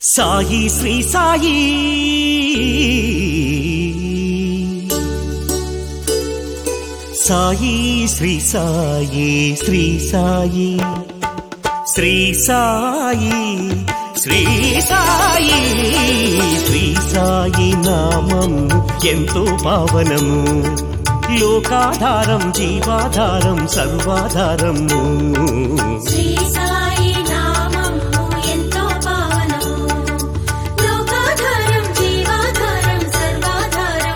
సాయి శ్రీ సాయి సాయి శ్రీ సాయి శ్రీ సాయి శ్రీ సాయి శ్రీ సాయి శ్రీ సాయి నామం ఎంతో పావనము లోకాధారం జీవాధారం సర్వాధారము శ్రీ సాయి నామము ఎంతో పావనము లోకాధారం జీవాధారం సర్వాధారం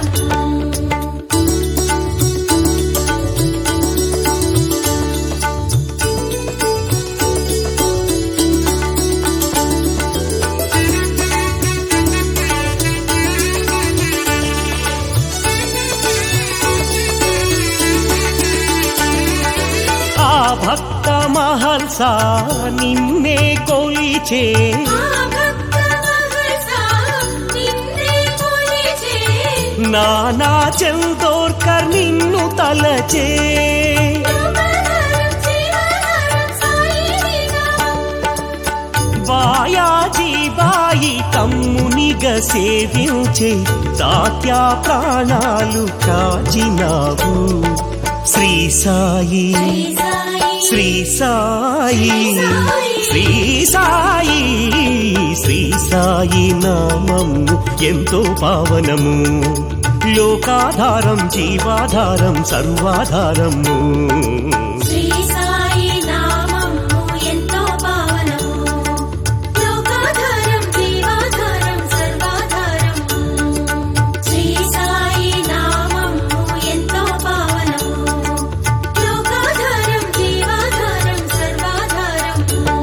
ఆ భక్త మహల్సా నిన్నే కొలిచే ఆ భక్త మహర్షా నిన్నే కొలిచే నానా చందోర్కర్ నిన్ను తలచే లోకాధారం జీవాధారం సాయి నామం బాయాజీ బాయి తమ్మునిగ సేవించే తాత్యా ప్రాణాలు కాచినావు శ్రీ సాయి శ్రీ సాయి శ్రీ సాయి శ్రీ సాయి శ్రీ సాయి నామము ఎంతో పావనము లోకాధారం జీవాధారం సర్వాధారము శ్రీ సాయి నామము ఎంతో పావనము లోకాధారం జీవాధారం సర్వాధారం శ్రీ సాయి నామము ఎంతో పావనము లోకాధారం జీవాధారం సర్వాధారం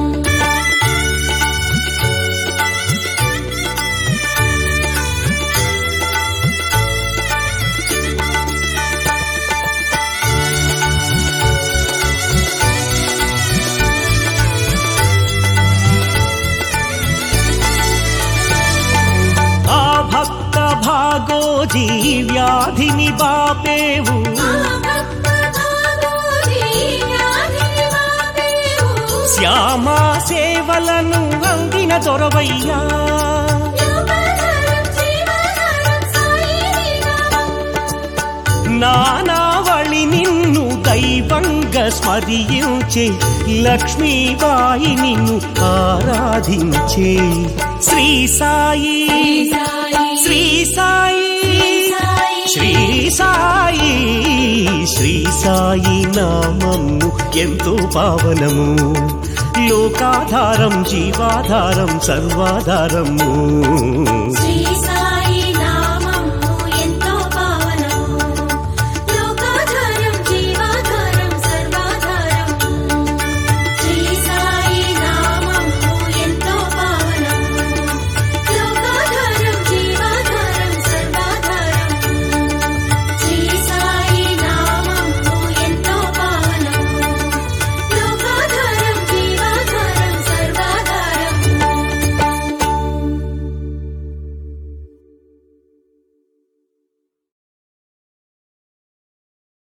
ఆ భక్త భాగోజీ వ్యాధిని బాపేవు ఆ భక్త భాగోజీ వ్యాధిని వాపేవు శ్యామా సేవలను అందిన దొరవయ్యా లోకాధారం జీవాధారం సాయి నామం నానావళి నిన్ను దైవంగా స్మరించే లక్ష్మీబాయి నిన్ను ఆరాధించే శ్రీ సాయి శ్రీ సాయి శ్రీ సాయి శ్రీ సాయి నామము ఎంతో పావనము లోకాధారం జీవాధారం సర్వాధారము శ్రీ